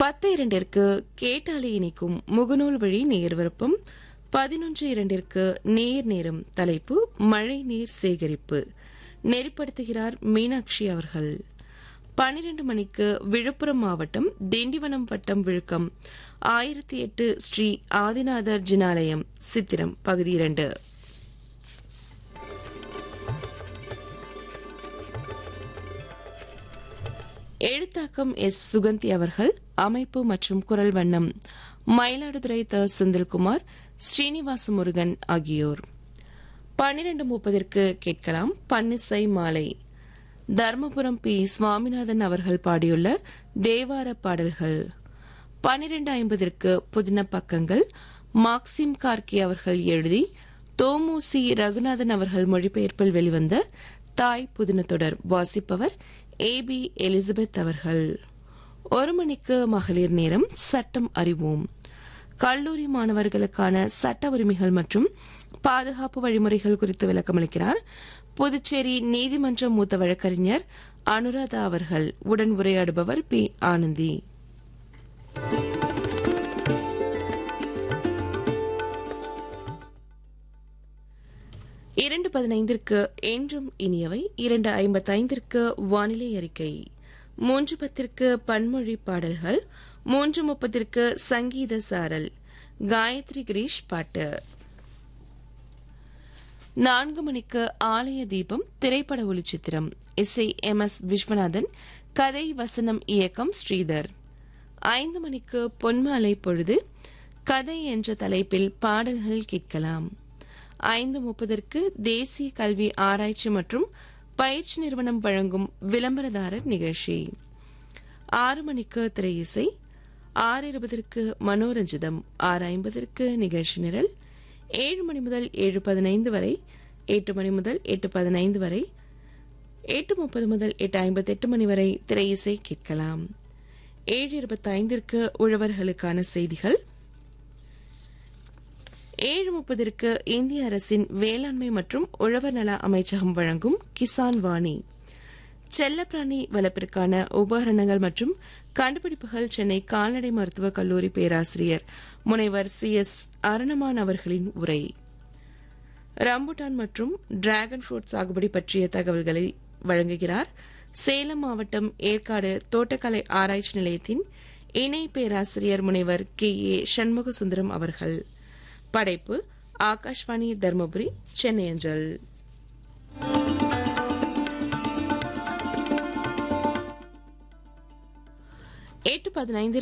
பத்து இரண்டிற்கு கேட்டாலே இணைக்கும் முகநூல் வழி நேர் விருப்பம் பதினொன்று இரண்டிற்கு நேர் நேரம் தலைப்பு மழை நீர் சேகரிப்பு நெறிப்படுத்துகிறார் மீனாட்சி அவர்கள் பன்னிரண்டு மணிக்கு விழுப்புரம் மாவட்டம் திண்டிவனம் வட்டம் விழுக்கம் ஆயிரத்தி எட்டு ஸ்ரீ ஆதிநாதர் ஜினாலயம் சித்திரம் பகுதி இரண்டு எழுத்தாக்கம் எஸ் சுகந்தி அவர்கள் அமைப்பு மற்றும் குரல் வண்ணம் மயிலாடுதுறை த செந்தில்குமார் ஸ்ரீனிவாச முருகன் ஆகியோர் பன்னிரண்டு முப்பதற்கு கேட்கலாம் பன்னிசை மாலை தர்மபுரம் பி சுவாமிநாதன் அவர்கள் பாடியுள்ள தேவார பாடல்கள் பன்னிரண்டு ஐம்பதற்கு புதின பக்கங்கள் மார்க்சிம் கார்கி அவர்கள் எழுதி தோமுசி ரகுநாதன் அவர்கள் மொழிபெயர்ப்பில் வெளிவந்த தாய் புதின தொடர் வாசிப்பவர் ஏ பி எலிசபெத் அவர்கள் ஒரு மணிக்கு மகளிர் நேரம் சட்டம் அறிவோம் கல்லூரி மாணவர்களுக்கான சட்ட உரிமைகள் மற்றும் பாதுகாப்பு வழிமுறைகள் குறித்து விளக்கமளிக்கிறார் புதுச்சேரி நீதிமன்ற மூத்த வழக்கறிஞர் அனுராதா அவர்கள் உடன் உரையாடுபவர் பி ஆனந்தி இரண்டு பதினைந்திற்கு என்றும் இனியவை இரண்டு ஐம்பத்தைந்திற்கு வானிலை அறிக்கை மூன்று பத்திற்கு பன்மொழி பாடல்கள் மூன்று முப்பத்திற்கு சங்கீத சாரல் காயத்ரி கிரீஷ் பாட்டு நான்கு மணிக்கு ஆலய தீபம் திரைப்பட ஒளிச்சித்திரம் இசை எம் எஸ் விஸ்வநாதன் கதை வசனம் இயக்கம் ஸ்ரீதர் ஐந்து மணிக்கு பொன்மாலை பொழுது கதை என்ற தலைப்பில் பாடல்கள் கேட்கலாம் ஐந்து முப்பதற்கு தேசிய கல்வி ஆராய்ச்சி மற்றும் பயிற்சி நிறுவனம் வழங்கும் விளம்பரதாரர் நிகழ்ச்சி ஆறு மணிக்கு திரை இசை ஆறு இருபதற்கு மனோரஞ்சிதம் ஆறு ஐம்பதற்கு நிகழ்ச்சி நிரல் ஏழு மணி முதல் ஏழு பதினைந்து வரை எட்டு மணி முதல் எட்டு பதினைந்து வரை எட்டு முப்பது முதல் எட்டு ஐம்பத்தெட்டு மணி வரை திரை இசை கேட்கலாம் ஏழு இருபத்தைந்திற்கு உழவர்களுக்கான செய்திகள் ஏழு முப்பதற்கு இந்திய அரசின் வேளாண்மை மற்றும் உழவர் நல அமைச்சகம் வழங்கும் கிசான் வாணி செல்லப்பிராணி வளர்ப்பிற்கான உபகரணங்கள் மற்றும் கண்டுபிடிப்புகள் சென்னை கால்நடை மருத்துவக் கல்லூரி பேராசிரியர் முனைவர் சி எஸ் அருணமான் அவர்களின் உரை ரம்புட்டான் மற்றும் டிராகன் ஃப்ரூட் சாகுபடி பற்றிய தகவல்களை வழங்குகிறார் சேலம் மாவட்டம் ஏற்காடு தோட்டக்கலை ஆராய்ச்சி நிலையத்தின் இணை பேராசிரியர் முனைவர் கே ஏ சண்முகசுந்தரம் அவர்கள் படைப்பு ஆகாஷ்வாணி தர்மபுரி சென்னை அஞ்சல் எட்டு பதினைந்து